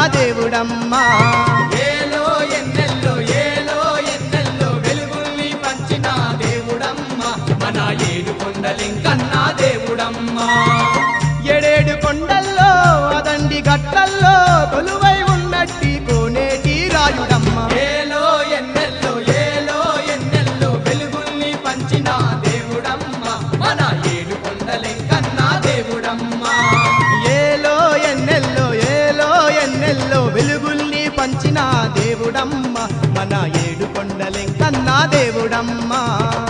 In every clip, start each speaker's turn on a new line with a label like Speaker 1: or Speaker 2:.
Speaker 1: దేవుడమ్మా
Speaker 2: ఏలో ఎన్నెల్లో ఏలో ఎన్నెల్లో వెలుగుల్ని పంచిన దేవుడమ్మ మన ఏడు కొండలింకన్నా దేవుడమ్మ
Speaker 1: ఎడేడు కొండల్లో అదండి గట్టల్లో కొలువై ఉన్నట్టి కోనేటి రాయుడమ్మా
Speaker 2: ఏలో ఎన్నెల్లో ఏలో ఎన్నెల్లో వెలుగుల్ని పంచిన దేవుడమ్మ మన ఏడు కొండలింకన్నా దేవుడమ్మ
Speaker 1: ఏలో ఎన్నెల్లో ఏలో ఎన్నెల్లో వెలుగుల్ని పంచిన దేవుడమ్మ మన ఏడు కొండలెంకన్నా దేవుడమ్మా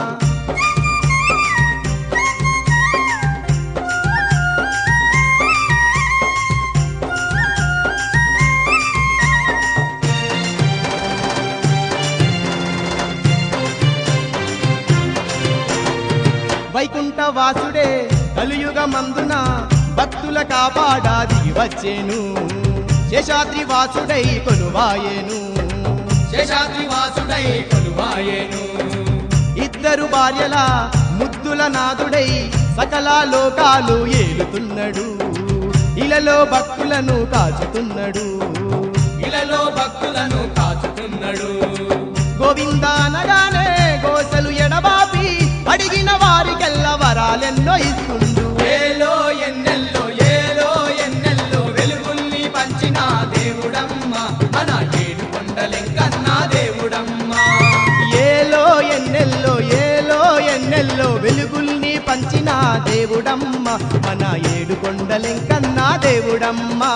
Speaker 1: వైకుంఠ వాసుడే కలియుగ మందున భక్తుల కాపాడాది వచ్చేను శేషాద్రి వాసుడై కొలువాయేను
Speaker 2: శేషాద్రి వాసుడై కొలువాయేను
Speaker 1: ఇద్దరు భార్యల ముద్దుల నాదుడై సకల లోకాలు ఏలుతున్నాడు ఇలలో భక్తులను కాచుతున్నాడు
Speaker 2: ఇలలో భక్తులను కాచుతున్నాడు
Speaker 1: గోవింద అనగానే గోసలు ఎడబాపి అడిగిన వారికెల్ల వరాలెన్నో ఇస్తుండు
Speaker 2: ఏలో ఎన్నెల్లో ఏలో ఎన్నెల్లో వెలుగుల్ని పంచిన దేవుడమ్మ మన ఏడు కొండలెంకన్నా దేవుడమ్మ
Speaker 1: ఏలో ఎన్నెల్లో ఏలో ఎన్నెల్లో వెలుగుల్ని పంచిన దేవుడమ్మ మన ఏడు కొండలెంకన్నా దేవుడమ్మా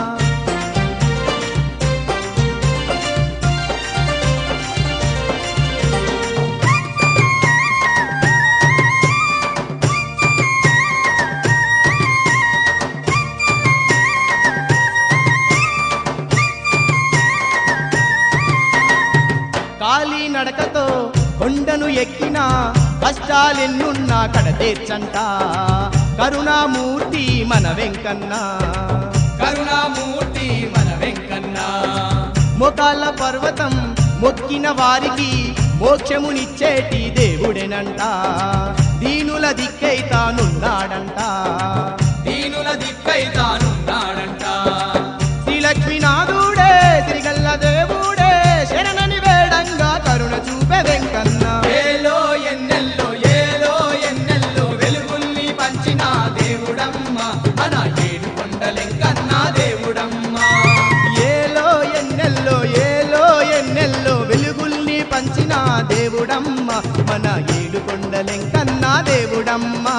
Speaker 1: కాలి నడకతో కొండను ఎక్కిన కష్టాలెన్నున్నా కడతీర్చంట కరుణామూర్తి మన వెంకన్న
Speaker 2: కరుణామూర్తి మన వెంకన్న
Speaker 1: మొకాల పర్వతం మొక్కిన వారికి మోక్షమునిచ్చేటి దేవుడేనంట దీనుల దిక్కై తానున్నాడంట
Speaker 2: దీనుల దిక్కై తానున్నాడంట
Speaker 1: శ్రీలక్ష్మీనాథుడే శ్రీగల్ల దేవుడే శరణని వేడంగా కరుణ చూపే వెంకన్న
Speaker 2: ఏలో ఎన్నెల్లో ఏలో ఎన్నెల్లో వెలుగుల్ని పంచిన దేవుడమ్మ మన ఏడు కొండలెంకన్నా దేవుడమ్మ
Speaker 1: ఏలో ఎన్నెల్లో ఏలో ఎన్నెల్లో వెలుగుల్ని పంచిన దేవుడమ్మ మన ఏడు కొండలెంకన్నా దేవుడమ్మా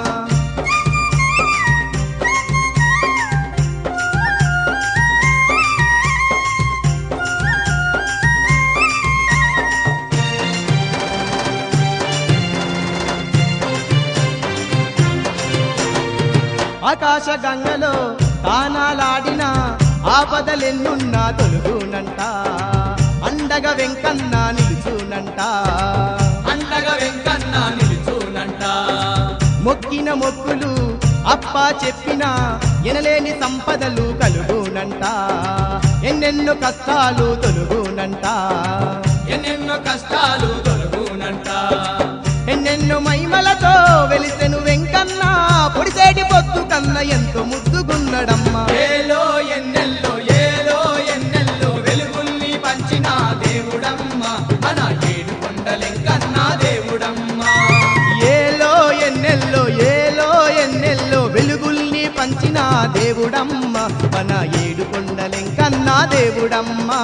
Speaker 1: ఆకాశ గంగలో తానాలాడిన ఆపదలెన్నున్నా తొలుగునంట అండగ వెంకన్న నిలుచునంట
Speaker 2: అండగా వెంకన్న నిలుచునంట
Speaker 1: మొక్కిన మొక్కులు అప్ప చెప్పిన ఎనలేని సంపదలు కలుగునంట ఎన్నెన్నో కష్టాలు తొలుగునంట
Speaker 2: ఎన్నెన్నో కష్టాలు తొలగునంట
Speaker 1: ఎన్నెన్నో మైమలతో వెలిసెను వెంకన్న పొడిసేటి పొత్తు కన్న ఎంతో ముద్దుగున్నడమ్మా
Speaker 2: ఏలో ఎన్నెల్లో ఏలో ఎన్నెల్లో వెలుగుల్ని పంచిన దేవుడమ్మ మన ఏడు కొండలెంకన్నా దేవుడమ్మ
Speaker 1: ఏలో ఎన్నెల్లో ఏలో ఎన్నెల్లో వెలుగుల్ని పంచిన దేవుడమ్మ మన ఏడు కొండలెంకన్నా దేవుడమ్మా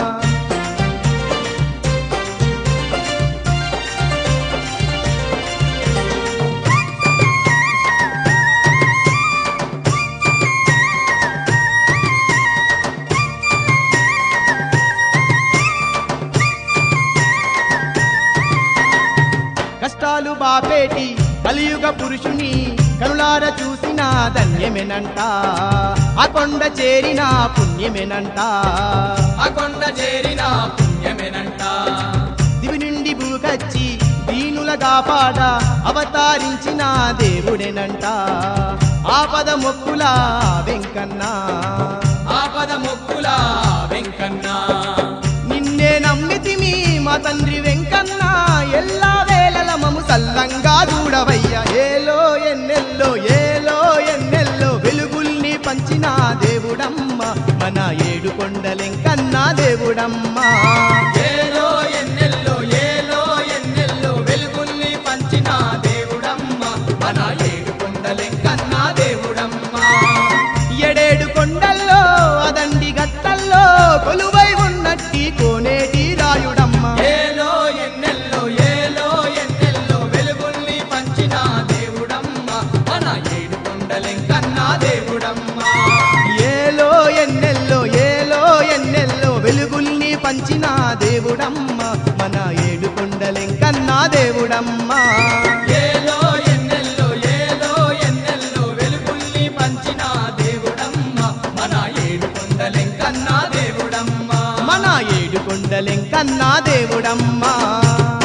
Speaker 1: కష్టాలు బాపేటి కలియుగ పురుషుని కనులార చూసిన ధన్యమేనంట ఆ కొండ చేరిన పుణ్యమేనంట
Speaker 2: ఆ కొండ చేరిన పుణ్యమేనంట
Speaker 1: దివి నుండి భూకచ్చి దీనుల కాపాడ అవతారించిన దేవుడేనంట ఆపద మొక్కుల వెంకన్న
Speaker 2: ఆపద మొక్కుల వెంకన్న
Speaker 1: నిన్నే నమ్మితిమి మా తండ్రి వెంకన్న ఎల్లా వేళల మము సల్లంగా చూడవయ్యా ఏలో ఎన్నెల్లో ఏలో ఎన్నెల్లో వెలుగుల్ని పంచిన దేవుడమ్మ మన ఏడు దేవుడమ్మా
Speaker 2: ఏలో ఎన్నెల్లో ఏలో ఎన్నెల్లో వెలుగుల్ని పంచిన దేవుడమ్మ మన ఏడు కొండలెంకన్న దేవుడమ్మ
Speaker 1: ఎడేడు కొండల్లో అదండి గట్టల్లో కొలువై ఉన్నట్టి కోనేటి రాయుడమ్మా
Speaker 2: ఏలో ఎన్నెల్లో ఏలో ఎన్నెల్లో వెలుగుల్ని పంచిన దేవుడమ్మ మన ఏడు కొండలెంకన్న దేవుడమ్మ
Speaker 1: ఏలో ఎన్నెల్లో ఏలో ఎన్నెల్లో వెలుగుల్ని పంచిన దేవుడమ్మ మన ఏడు కొండలెంకన్నా దేవుడమ్మా
Speaker 2: ఏలో ఎన్నెల్లో ఏలో ఎన్నెల్లో వెలుగుల్ని పంచిన దేవుడమ్మ మన ఏడు కొండలెంకన్న దేవుడమ్మ
Speaker 1: మన ఏడు కొండలెంకన్నా దేవుడమ్మా